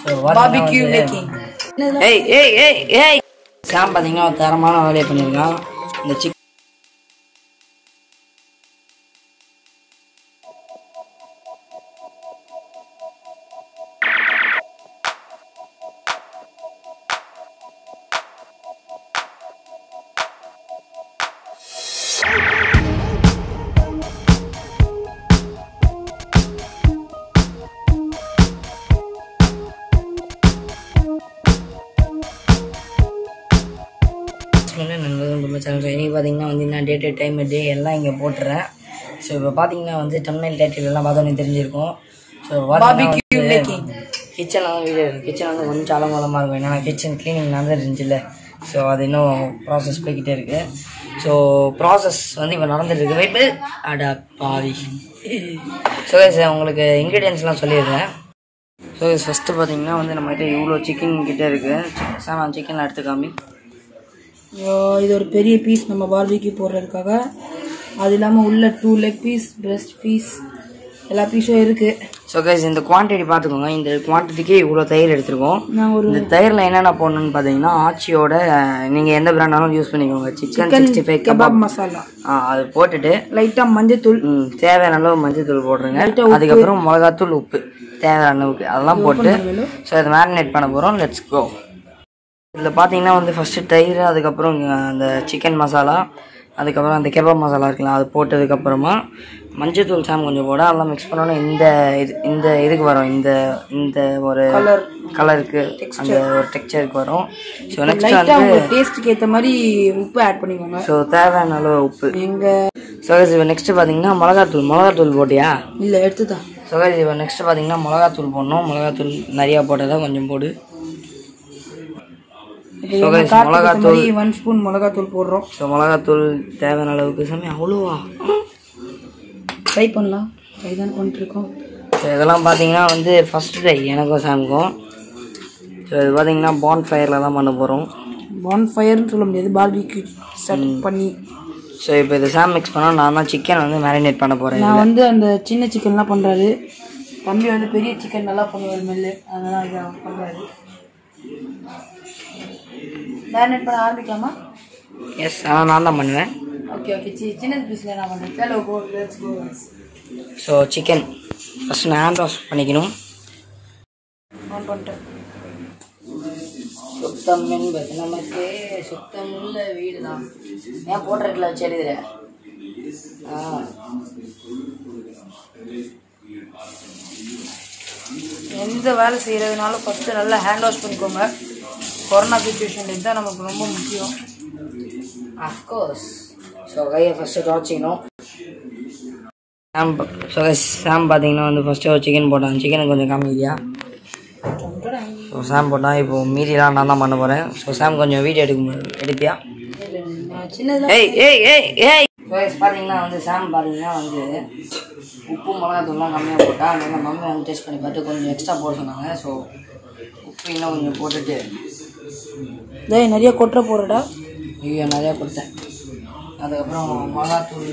Barbecue making. ஏய் ஏய் ஏய் ஏய் சாம் பார்த்தீங்கன்னா ஒரு தரமான வேலையை பண்ணியிருக்கான் இந்த சிக் நண்பர்கள் நம்ம சேனல் இன்னைக்கு பார்த்தீங்கன்னா வந்து என்ன டேட்டு டைம் டே எல்லாம் இங்கே போட்டுறேன் ஸோ இப்போ பார்த்தீங்கன்னா வந்து தமிழ் டைட்டில் எல்லாம் பார்த்தோன்னே தெரிஞ்சிருக்கும் ஸோ Barbecue making. கிச்சன் வந்து வீடு இருக்குது கிச்சன் வந்து கொஞ்சம் அலங்கோலமாக இருக்கும் ஏன்னா கிச்சன் க்ளீனிங் நடந்துருந்துச்சுல்ல ஸோ அது இன்னும் ப்ராசஸ் போய்கிட்டே இருக்குது ஸோ ப்ராசஸ் வந்து இப்போ நடந்துட்டு இருக்கு வெயிட் அடா பாவி ஸோ சார் உங்களுக்கு இன்க்ரீடியன்ஸ்லாம் சொல்லிடுறேன் ஸோ ஃபஸ்ட்டு பார்த்தீங்கன்னா வந்து நம்மகிட்ட இவ்வளோ சிக்கன் கிட்டே இருக்குது சார் நான் சிக்கன் எடுத்து காமி ஐயோ, இது ஒரு பெரிய பீஸ் நம்ம பார்பிக்கு போடுறதுக்காக அது இல்லாமல் உள்ள two leg piece breast piece எல்லா பீஸும் இருக்கு ஸோ கைஸ் இந்த குவான்டிட்டி பார்த்துக்கோங்க இந்த குவான்டிட்டிக்கு இவ்வளோ தயிர் எடுத்திருக்கோம் நான் ஒரு இந்த தயிரில் என்னென்ன போடணும்னு பார்த்தீங்கன்னா ஆச்சியோட நீங்கள் எந்த பிராண்டாலும் யூஸ் பண்ணிக்கோங்க chicken sixty five kebab kebab masala ஆ அது போட்டுட்டு லைட்டாக மஞ்சத்தூள் ம், தேவையான அளவு மஞ்சள் தூள் போடுறேங்க அதுக்கப்புறம் மிளகாத்தூள் உப்பு தேவையான அளவுக்கு அதெல்லாம் போட்டு ஸோ இதை மேரினேட் பண்ண போகிறோம் லெட்ஸ் கோ இதில் பார்த்தீங்கன்னா வந்து ஃபஸ்ட்டு தயிர் அதுக்கப்புறம் அந்த சிக்கன் மசாலா அதுக்கப்புறம் அந்த கெபாப் மசாலா இருக்கலாம் அது போட்டதுக்கப்புறமா மஞ்சத்தூள் சாம் கொஞ்சம் போட அதெல்லாம் மிக்ஸ் பண்ணோன்னா இந்த இது இந்த இதுக்கு வரும் இந்த இந்த ஒரு கலர் கலருக்கு அந்த ஒரு டெக்ஸ்சருக்கு வரும் ஸோ நெக்ஸ்ட் லைட்டாக வந்து உங்கள் டேஸ்ட்டுக்கு ஏற்ற மாதிரி உப்பு ஆட் பண்ணிக்கோங்க ஸோ தேவையான அளவு உப்பு எங்கள் ஸோ இப்போ நெக்ஸ்ட் பார்த்தீங்கன்னா மிளகாத்தூள் மிளகாத்தூள் போட்டியா இல்லை எடுத்துதான் ஸோ இப்போ நெக்ஸ்ட் பார்த்தீங்கன்னா மிளகாத்தூள் போடணும் மிளகாத்தூள் நிறையா போட்டதா கொஞ்சம் போடு இப்போ எங்கள் காரத்துக்கு மாதிரி ஒன் ஸ்பூன் மிளகாத்தூள் போடுறோம் ஸோ மிளகாத்தூள் தேவையான அளவுக்கு சாமி அவ்வளோவா ட்ரை பண்ணலாம் ட்ரை தான் பண்ணிட்டுருக்கோம் ஸோ இதெல்லாம் பார்த்தீங்கன்னா வந்து ஃபஸ்ட் டே எனக்கும் சாமுக்கும் ஸோ இது பார்த்தீங்கன்னா பான் ஃபயரில் தான் பண்ண போகிறோம் பான் ஃபயர்னு சொல்ல முடியாது பார்பிக்யூ செட் பண்ணி ஸோ இப்போ இது சாம் மிக்ஸ் பண்ணால் நான் தான் சிக்கன் வந்து மேரினேட் பண்ண போகிறேன் நான் வந்து அந்த சின்ன சிக்கன்லாம் பண்ணுறாரு தம்பி வந்து பெரிய சிக்கன் நல்லா பண்ணுவார் மெல்லு அதெல்லாம் இதை அவர் பண்ணுறாரு மேரினேட் பண்ண ஆரம்பிக்கலாமா எஸ் ஆனால் நான் தான் பண்ணுவேன் ஓகே ஓகே சி சின்ன பீஸில் நான் பண்ணுறேன் சேலோ go let's go so chicken first நான் ஹேண்ட் வாஷ் பண்ணிக்கணும் ஆன் பண்ணிட்டேன் சுத்தம் என்பது நமக்கு சுத்தம் உள்ள வீடு தான் ஏன் போட்டிருக்கல வச்சு எழுதுற ஆ எந்த வேலை செய்கிறதுனாலும் ஃபஸ்ட்டு நல்லா ஹேண்ட் வாஷ் பண்ணிக்கோங்க கொரோனா சுச்சுவேஷன் இதுதான் நமக்கு ரொம்ப முக்கியம் அஃப்கோர்ஸ் ஸோ கையை ஃபஸ்ட்டு துவச்சிக்கணும் சாம் ஸோ சாம் பார்த்தீங்கன்னா வந்து ஃபஸ்ட்டு ஒரு சிக்கன் போட்டான் சிக்கனுக்கு கொஞ்சம் காமிக்கிறியா ஸோ சாம் போட்டான் இப்போ மீதிலாம் நான் தான் பண்ண போகிறேன் ஸோ சாம் கொஞ்சம் வீடியோ எடுக்க முடியும் எடுப்பியா நான் சின்னதில் ஏய் ஏய் ஏய் ஏய் கைஸ் பார்த்தீங்கன்னா வந்து சாம் பார்த்தீங்கன்னா வந்து உப்பு மிளகாத்தூள்லாம் கம்மியாக போட்டா அதனால மம்மி வந்து டேஸ்ட் பண்ணி பார்த்து கொஞ்சம் எக்ஸ்ட்ரா போட சொன்னாங்க ஸோ உப்பு இன்னும் கொஞ்சம் போட்டுட்டு டேய் நிறைய கொட்டுற போகிறடா ஐயோ நிறையா கொடுத்தேன் அதுக்கப்புறம் மிளகாத்தூள்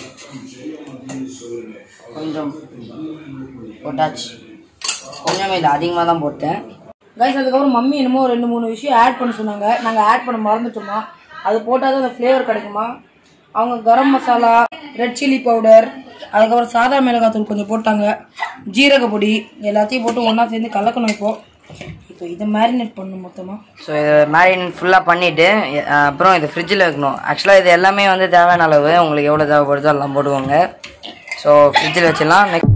கொஞ்சம் போட்டாச்சு கொஞ்சமே இல்லை அதிகமாக தான் போட்டேன் கைஸ் அதுக்கப்புறம் மம்மி என்னமோ ரெண்டு மூணு விஷயம் ஆட் பண்ண சொன்னாங்க நாங்கள் ஆட் பண்ண மறந்துட்டோமா அது போட்டால் தான் அந்த ஃப்ளேவர் கிடைக்குமா அவங்க garam masala red chilli powder அதுக்கப்புறம் சாதா மிளகாத்தூள் கொஞ்சம் போட்டாங்க ஜீரக பொடி எல்லாத்தையும் போட்டு ஒன்றா சேர்ந்து கலக்கணும் இப்போ இப்போ இதை மேரினேட் பண்ணணும் மொத்தமாக ஸோ இதை மேரினேட் ஃபுல்லாக பண்ணிவிட்டு அப்புறம் இதை ஃப்ரிட்ஜில் வைக்கணும் ஆக்சுவலாக இது எல்லாமே வந்து தேவையான அளவு உங்களுக்கு எவ்வளோ தேவைப்படுதோ எல்லாம் போட்டுக்கோங்க ஸோ ஃப்ரிட்ஜில் வச்சிடலாம் நெக்ஸ்ட்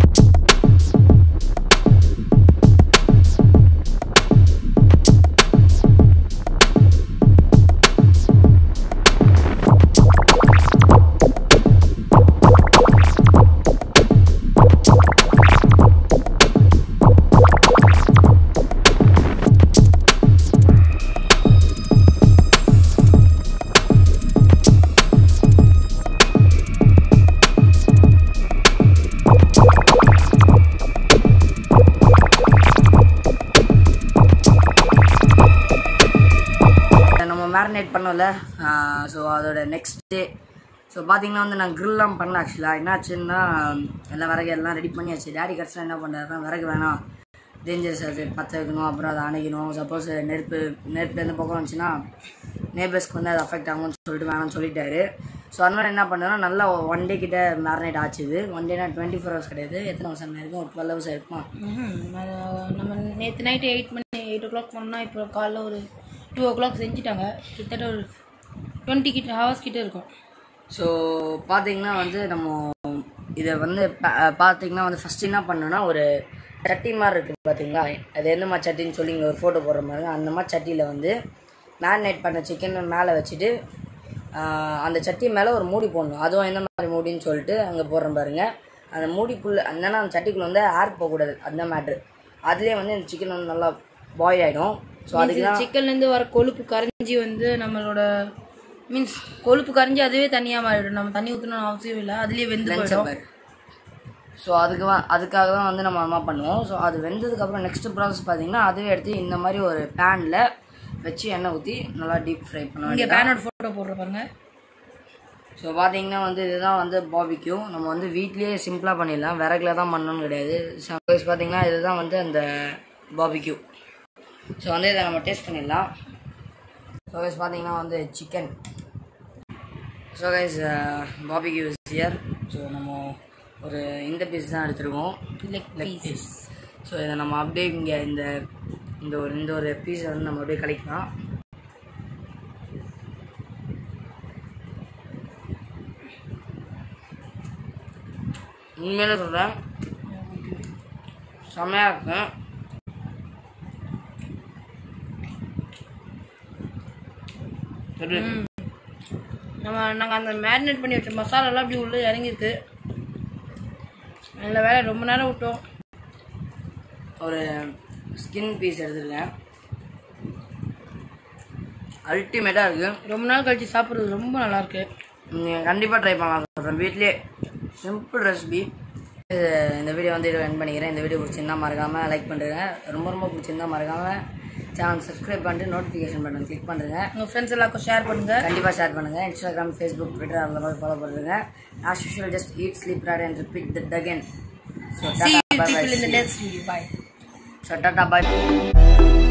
நம்ம மேரினேட் பண்ணோம்ல ஸோ அதோட நெக்ஸ்ட் டே ஸோ பார்த்தீங்கன்னா வந்து நான் க்ரில்லாம் பண்ணல ஆக்சுவலாக என்னாச்சுன்னா எல்லா விறகு எல்லாம் ரெடி பண்ணியாச்சு டேடி கடைசியில் என்ன பண்ணுறாருன்னா விறகு வேணாம் டேஞ்சர்ஸ் அது பற்ற வைக்கணும் அப்புறம் அதை அணைக்கணும் சப்போஸ் நெருப்பு நெருப்பு எந்த பக்கம் வந்துச்சுன்னா நேபர்ஸ்க்கு வந்து அது அஃபெக்ட் ஆகும்னு சொல்லிட்டு வேணாம்னு சொல்லிட்டாரு ஸோ அதனால என்ன பண்ணுறோம் நல்லா ஒன் டே கிட்ட மேரினேட் ஆச்சுது ஒன் டேனா டுவெண்ட்டி ஃபோர் ஹவர்ஸ் கிடையாது எத்தனை ஹவர்ஸ் இருக்கும் ஒரு டுவெல் ஹவர்ஸ் இருக்குமா ம்ஹும். நம்ம- நம்ம நேற்று நைட்டு எயிட் மணி எயிட் ஓ கிளாக் பண்ணோம்னா இப்போ காலைல ஒரு டூ ஓ கிளாக் செஞ்சுட்டாங்க கிட்டத்தட்ட ஒரு டுவெண்ட்டி கிட்ட ஹவர்ஸ் கிட்ட இருக்கும் ஸோ பார்த்தீங்கன்னா வந்து நம்ம இதை வந்து பா- பார்த்தீங்கன்னா வந்து ஃபஸ்ட்டு என்ன பண்ணோன்னா ஒரு சட்டி மாதிரி இருக்குது பார்த்தீங்களா அது எந்த மாதிரி சட்டின்னு சொல்லி இங்கே ஒரு ஃபோட்டோ போடுற மாதிரி அந்த மாதிரி சட்டியில் வந்து மேரினேட் பண்ண சிக்கன் மேலே வச்சுட்டு ஆஹ், அந்த சட்டி மேலே ஒரு மூடி போடணும் அதுவும் எந்த மாதிரி மூடின்னு சொல்லிட்டு அங்கே போடுறேன் பாருங்க அந்த மூடிக்குள்ளே என்னன்னா அந்த சட்டிக்குள்ளே வந்து ஏர் போகக்கூடாது அந்த மேட்ரு அதுலேயே வந்து இந்த சிக்கன் வந்து நல்லா பாயில் ஆகிடும் ஸோ அதுக்கு தான் சிக்கன்லேருந்து வர கொழுப்பு கரைஞ்சி வந்து நம்மளோட மீன்ஸ் கொழுப்பு கரைஞ்சி அதுவே தனியாக மாறிடும் நம்ம தண்ணி ஊற்றணும்னு அவசியம் இல்லை அதுலேயே வெந்து போயிடும் ஸோ அதுக்கு வ- அதுக்காக தான் வந்து நம்ம அம்மா பண்ணுவோம் ஸோ அது வெந்ததுக்கப்புறம் நெக்ஸ்ட் ப்ராசஸ் பார்த்தீங்கன்னா அதுவே எடுத்து இந்த மாதிரி ஒரு பேனில் வச்சு எண்ணெய் ஊற்றி நல்லா டீப் ஃப்ரை பண்ண இங்கே வேண்டியது பேனோட ஃபோட்டோ போடுற பாருங்க ஸோ பார்த்தீங்கன்னா வந்து இதுதான் வந்து பாபிக்யூ நம்ம வந்து வீட்லேயே சிம்பிளாக பண்ணிடலாம் விறகுல தான் பண்ணணும்னு கிடையாது சப்போஸ் பார்த்தீங்கன்னா இதுதான் வந்து அந்த பாபிக்யூ ஸோ வந்து இதை நம்ம டேஸ்ட் பண்ணிடலாம் சப்போஸ் பார்த்தீங்கன்னா வந்து chicken so guys barbecue is here so நம்ம ஒரு இந்த பீஸ் தான் எடுத்துருக்கோம் லெக் லெக் பீஸ் ஸோ இதை நம்ம அப்படியே இங்கே இந்த இந்த ஒரு இந்த ஒரு பீஸை வந்து நம்ம அப்படியே கழிக்கலாம் உண்மையிலே சொல்கிறேன் செம்மையாக இருக்கும் எப்படி இருக்கு? நம்ம நாங்கள் அந்த மேரினேட் பண்ணி வச்ச மசாலாலாம் அப்படி உள்ளே இறங்கிருக்கு நல்ல வேலை ரொம்ப நேரம் விட்டோம் ஒரு ஸ்கின் பீஸ் எடுத்துருக்கேன் அல்டிமேட்டாக இருக்குது ரொம்ப நாள் கழிச்சு சாப்பிட்றது ரொம்ப நல்லா இருக்கு நீங்கள் கண்டிப்பாக ட்ரை பண்ணலாம் சொல்கிறேன் வீட்லேயே சிம்பிள் ரெசிபி இந்த வீடியோ வந்து இது என் பண்ணிக்கிறேன் இந்த வீடியோ பிடிச்சிருந்தா மறக்காமல் லைக் பண்ணுறேங்க ரொம்ப ரொம்ப பிடிச்சிருந்தா மறக்காமல் சேனல் சப்ஸ்கிரைப் பண்ணிட்டு நோட்டிஃபிகேஷன் பட்டன் கிளிக் பண்ணுறேங்க உங்கள் ஃப்ரெண்ட்ஸ் எல்லாருக்கும் ஷேர் பண்ணுங்க கண்டிப்பாக ஷேர் பண்ணுங்கள் இன்ஸ்டாகிராம் ஃபேஸ்புக் ட்விட்டர் அந்த மாதிரி ஃபாலோ பண்ணுறேங்க as usual just eat sleep right and repeat that again so See டாடா you bye people in the bye next video. Bye. So டாடா பை